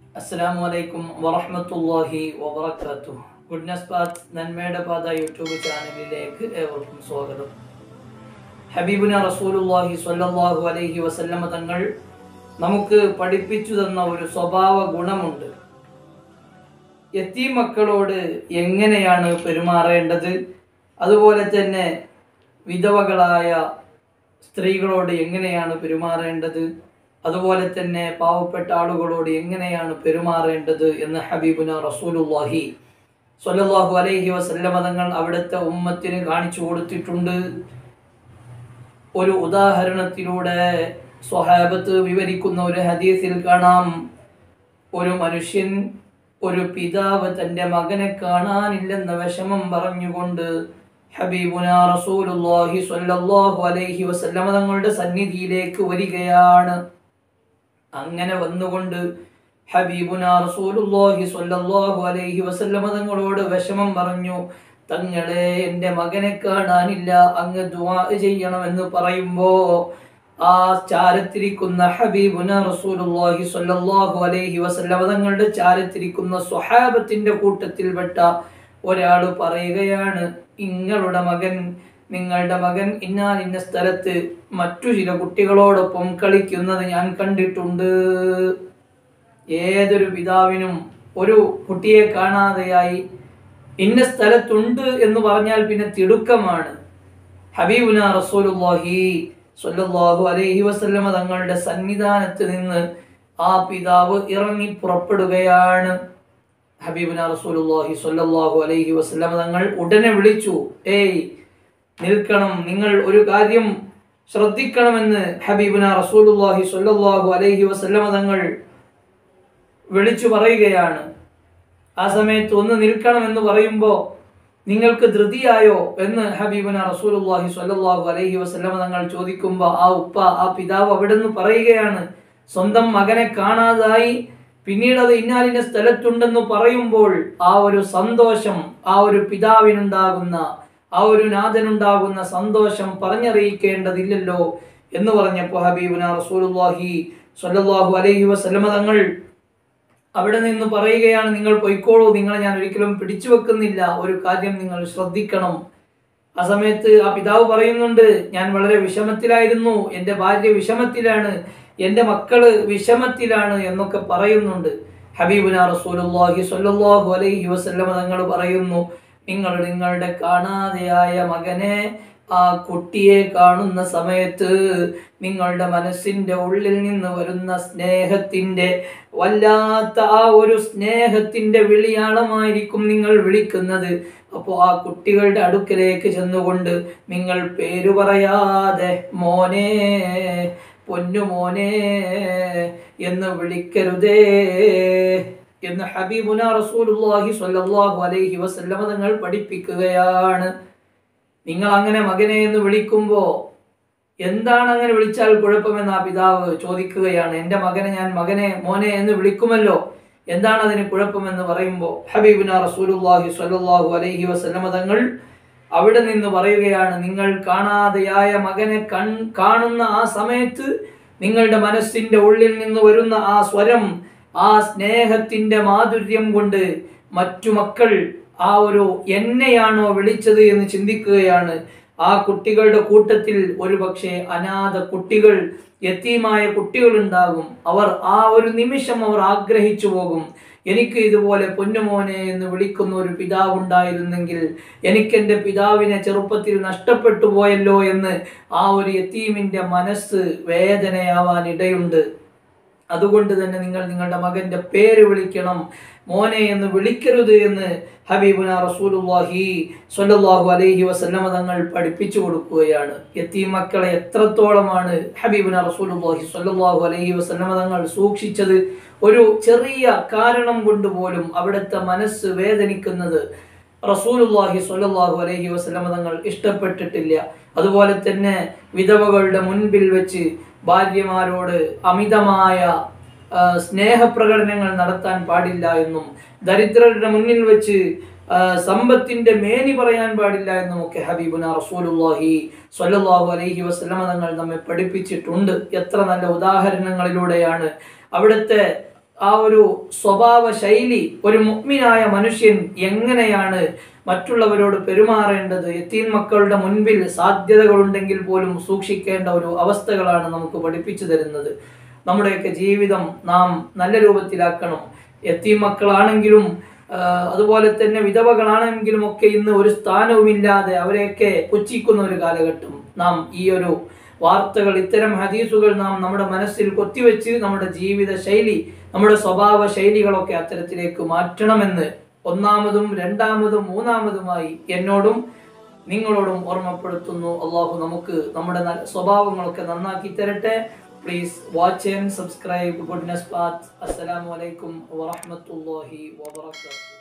അസ്സലാമു അലൈക്കും വറഹ്മത്തുള്ളാഹി വബറകാതുഹു ഗുഡ്നസ് പാത്ത് നന്മയുടെ പാത യൂട്യൂബ് ചാനലിലേക്ക് ഏവർക്കും സ്വാഗതം ഹബീബുന റസൂലുള്ളാഹി സ്വല്ലല്ലാഹു അലൈഹി വസല്ലമ തങ്ങൾ നമുക്ക് പഠിപ്പിച്ചു തന്ന ഒരു സ്വഭാവ ഗുണമുണ്ട് യത്തീം മക്കളോട് എങ്ങനെയാണ് പെരുമാറേണ്ടത് അതുപോലെ തന്നെ വിധവകളായ സ്ത്രീകളോട് എങ്ങനെയാണ് പെരുമാറേണ്ടത് അതുപോലെ തന്നെ പാവപ്പെട്ട ആളുകളോട് എങ്ങനെയാണ് പെരുമാറേണ്ടത് എന്ന് ഹബീബുന റസൂലുള്ളാഹി സ്വല്ലല്ലാഹു അലൈഹി വസല്ലമ തങ്ങൾ അവിടുത്തെ ഉമ്മത്തിന് കാണിച്ചു കൊടുത്തിട്ടുണ്ട് ഒരു ഉദാഹരണത്തിലൂടെ സ്വഹാബത്ത് വിവരിക്കുന്ന ഒരു ഹദീസിൽ കാണാം ഒരു മനുഷ്യൻ ഒരു പിതാവ് തൻ്റെ മകനെ കാണാനില്ലെന്ന വിഷമം പറഞ്ഞുകൊണ്ട് ഹബീബുന റസൂലുള്ളാഹി സ്വല്ലല്ലാഹു അലൈഹി വസല്ലമ തങ്ങളുടെ സന്നിധിയിലേക്ക് വരികയാണ് അങ്ങനെ വന്നുകൊണ്ട് ഹബീബുന റസൂലുള്ളാഹി സ്വല്ലല്ലാഹു അലൈഹി വസല്ലമ തങ്ങളോട് വിഷമം പറഞ്ഞു തങ്ങളെ എൻ്റെ മകനെ കാണാനില്ല അങ്ങ് ദുആ ചെയ്യണമെന്ന് പറയുമ്പോ ആ ചാരത്തിരിക്കുന്ന ഹബീബുന റസൂലുള്ളാഹി സ്വല്ലല്ലാഹു അലൈഹി വസല്ലമ തങ്ങളുടെ ചാരത്തിരിക്കുന്ന സ്വഹാബത്തിന്റെ കൂട്ടത്തിൽപ്പെട്ട ഒരാൾ പറയുകയാണ് നിങ്ങളുടെ മകൻ നിങ്ങളുടെ മകൻ ഇന്നാൽ ഇന്ന സ്ഥലത്ത് മറ്റു ചില കുട്ടികളോടൊപ്പം കളിക്കുന്നത് ഞാൻ കണ്ടിട്ടുണ്ട് ഏതൊരു പിതാവിനും ഒരു കുട്ടിയെ കാണാതെയായി ഇന്ന സ്ഥലത്തുണ്ട് എന്ന് പറഞ്ഞാൽ പിന്നെ തിടുക്കമാണ് ഹബീബുന റസൂലുള്ളാഹി സ്വല്ലല്ലാഹു അലൈഹി വസല്ലമ തങ്ങളുടെ സന്നിധാനത്ത് നിന്ന് ആ പിതാവ് ഇറങ്ങി പുറപ്പെടുകയാണ് ഹബീബുന റസൂലുള്ളാഹി സ്വല്ലല്ലാഹു അലൈഹി വസല്ലമ തങ്ങൾ ഉടനെ വിളിച്ചു ഏയ് നിൽക്കണം നിങ്ങൾ ഒരു കാര്യം ശ്രദ്ധിക്കണമെന്ന് ഹബീബുന റസൂലുള്ളാഹി സ്വല്ലല്ലാഹു അലൈഹി വസല്ലമ തങ്ങൾ വിളിച്ചു പറയുകയാണ് ആ സമയത്ത് ഒന്ന് നിൽക്കണം എന്ന് പറയുമ്പോൾ നിങ്ങൾക്ക് ധൃതിയായോ എന്ന് ഹബീബുന റസൂലുള്ളാഹി സ്വല്ലല്ലാഹു അലൈഹി വസല്ലമ തങ്ങൾ ചോദിക്കുമ്പോൾ ആ ഉപ്പ ആ പിതാവ് അവിടെ നിന്ന് പറയുകയാണ് സ്വന്തം മകനെ കാണാതായി പിന്നീട് അത് ഇന്നാലിന്റെ സ്ഥലത്തുണ്ടെന്ന് പറയുമ്പോൾ ആ ഒരു സന്തോഷം ആ ഒരു പിതാവിനുണ്ടാകുന്ന ആ ഒരു നാഥനുണ്ടാകുന്ന സന്തോഷം പറഞ്ഞറിയിക്കേണ്ടതില്ലല്ലോ എന്ന് പറഞ്ഞപ്പോൾ ഹബീബുന റസൂലുള്ളാഹി സ്വല്ലല്ലാഹു അലൈഹി വസല്ലമ തങ്ങൾ അവിടെ നിന്ന് പറയുകയാണ് നിങ്ങൾ പൊയ്ക്കോളൂ നിങ്ങളെ ഞാൻ ഒരിക്കലും പിടിച്ചു വെക്കുന്നില്ല ഒരു കാര്യം നിങ്ങൾ ശ്രദ്ധിക്കണം ആ സമയത്ത് ആ പിതാവ് പറയുന്നുണ്ട് ഞാൻ വളരെ വിഷമത്തിലായിരുന്നു എൻ്റെ ഭാര്യ വിഷമത്തിലാണ് എൻ്റെ മക്കള് വിഷമത്തിലാണ് എന്നൊക്കെ പറയുന്നുണ്ട് ഹബീബുന റസൂലുള്ളാഹി സ്വല്ലല്ലാഹു അലൈഹി വസല്ലമ തങ്ങൾ പറയുന്നു നിങ്ങൾ നിങ്ങളുടെ കാണാതെയായ മകനെ ആ കുട്ടിയെ കാണുന്ന സമയത്ത് നിങ്ങളുടെ മനസ്സിന്റെ ഉള്ളിൽ നിന്ന് വരുന്ന സ്നേഹത്തിന്റെ വല്ലാത്ത ആ ഒരു സ്നേഹത്തിന്റെ വിളിയാളമായിരിക്കും നിങ്ങൾ വിളിക്കുന്നത് അപ്പോൾ ആ കുട്ടികളുടെ അടുക്കലേക്ക് ചെന്നുകൊണ്ട് നിങ്ങൾ പേര് പറയാതെ മോനെ പൊന്നു മോനെ എന്ന് വിളിക്കരുതേ എന്ന് ഹബീബുന റസൂലുള്ളാഹി സ്വല്ലല്ലാഹു അലൈഹി വസല്ലമ തങ്ങൾ പഠിപ്പിക്കുകയാണ് നിങ്ങൾ അങ്ങനെ മകനെ എന്ന് വിളിക്കുമ്പോൾ എന്താണ് അങ്ങനെ വിളിച്ചാൽ കുഴപ്പമെന്ന് ആ പിതാവ് ചോദിക്കുകയാണ് എൻ്റെ മകനെ ഞാൻ മകനെ മോനെ എന്ന് വിളിക്കുമല്ലോ എന്താണ് അതിന് കുഴപ്പമെന്ന് പറയുമ്പോൾ ഹബീബുന റസൂലുള്ളാഹി സ്വല്ലല്ലാഹു അലൈഹി വസല്ലമ തങ്ങൾ അവിടെ നിന്ന് പറയുകയാണ് നിങ്ങൾ കാണാതെയായ മകനെ കൺ കാണുന്ന ആ സമയത്ത് നിങ്ങളുടെ മനസ്സിന്റെ ഉള്ളിൽ നിന്ന് വരുന്ന ആ സ്വരം ആ സ്നേഹത്തിന്റെ മാധുര്യം കൊണ്ട് മറ്റു മക്കൾ ആ ഒരു എന്നെയാണോ വിളിച്ചത് എന്ന് ചിന്തിക്കുകയാണ് ആ കുട്ടികളുടെ കൂട്ടത്തിൽ ഒരുപക്ഷെ അനാഥ കുട്ടികൾ യത്തീമായ കുട്ടികൾ ഉണ്ടാകും അവർ ആ ഒരു നിമിഷം അവർ ആഗ്രഹിച്ചു പോകും എനിക്ക് ഇതുപോലെ പൊന്നുമോനെ എന്ന് വിളിക്കുന്ന ഒരു പിതാവ് ഉണ്ടായിരുന്നെങ്കിൽ എനിക്ക് എൻ്റെ പിതാവിനെ ചെറുപ്പത്തിൽ നഷ്ടപ്പെട്ടു പോയല്ലോ എന്ന് ആ ഒരു യത്തീമിൻ്റെ മനസ്സ് വേദനയാവാൻ ഇടയുണ്ട് അതുകൊണ്ട് തന്നെ നിങ്ങൾ നിങ്ങളുടെ മകന്റെ പേര് വിളിക്കണം മോനെ എന്ന് വിളിക്കരുത് എന്ന് ഹബീബുന റസൂലുള്ളാഹി സ്വല്ലല്ലാഹു അലൈഹി വസല്ലമ തങ്ങൾ പഠിപ്പിച്ചു കൊടുക്കുകയാണ് യത്തീം മക്കളെ എത്രത്തോളമാണ് ഹബീബുന റസൂലുള്ളാഹി സ്വല്ലല്ലാഹു അലൈഹി വസല്ലമ തങ്ങൾ സൂക്ഷിച്ചത് ഒരു ചെറിയ കാരണം കൊണ്ട് പോലും അവിടുത്തെ മനസ്സ് വേദനിക്കുന്നത് റസൂലുള്ളാഹി സ്വല്ലല്ലാഹു അലൈഹി വസല്ലമ തങ്ങൾ ഇഷ്ടപ്പെട്ടിട്ടില്ല അതുപോലെ തന്നെ വിധവകളുടെ മുൻപിൽ വെച്ച് ഭാര്യമാരോട് അമിതമായ സ്നേഹപ്രകടനങ്ങൾ നടത്താൻ പാടില്ല എന്നും ദരിദ്രരുടെ മുന്നിൽ വെച്ച് ആ, സമ്പത്തിന്റെ മേനി പറയാൻ പാടില്ല എന്നുമൊക്കെ ഹബീബുന റസൂലുള്ളാഹി സ്വല്ലല്ലാഹു അലൈഹി വസല്ലമ തങ്ങൾ നമ്മെ പഠിപ്പിച്ചിട്ടുണ്ട് എത്ര നല്ല ഉദാഹരണങ്ങളിലൂടെയാണ് അവിടുത്തെ ആ ഒരു സ്വഭാവ ശൈലി ഒരു മുഗ്മിനായ മനുഷ്യൻ എങ്ങനെയാണ് മറ്റുള്ളവരോട് പെരുമാറേണ്ടത് എത്തീൻ മക്കളുടെ മുൻപിൽ സാധ്യതകളുണ്ടെങ്കിൽ പോലും സൂക്ഷിക്കേണ്ട ഒരു അവസ്ഥകളാണ് നമുക്ക് പഠിപ്പിച്ചു തരുന്നത് നമ്മുടെയൊക്കെ ജീവിതം നാം നല്ല രൂപത്തിലാക്കണം എത്തീൻ മക്കളാണെങ്കിലും ആ, അതുപോലെ തന്നെ വിധവകളാണെങ്കിലും ഒക്കെ ഇന്ന് ഒരു സ്ഥാനവുമില്ലാതെ അവരെയൊക്കെ പുച്ഛിക്കുന്ന ഒരു കാലഘട്ടം നാം ഈ ഒരു വാർത്തകൾ ഇത്തരം ഹദീസുകൾ നാം നമ്മുടെ മനസ്സിൽ കൊത്തിവെച്ച് നമ്മുടെ ജീവിത ശൈലി നമ്മുടെ സ്വഭാവ ശൈലികളൊക്കെ അത്തരത്തിലേക്ക് മാറ്റണമെന്ന് ഒന്നാമതും രണ്ടാമതും മൂന്നാമതുമായി എന്നോടും നിങ്ങളോടും ഓർമ്മപ്പെടുത്തുന്നു അള്ളാഹു നമുക്ക് നമ്മുടെ നല്ല സ്വഭാവങ്ങളൊക്കെ നന്നാക്കി തരട്ടെ please watch and subscribe goodness path അസ്സലാമു അലൈക്കും വറഹ്മത്തുള്ളാഹി വബറകാതുഹു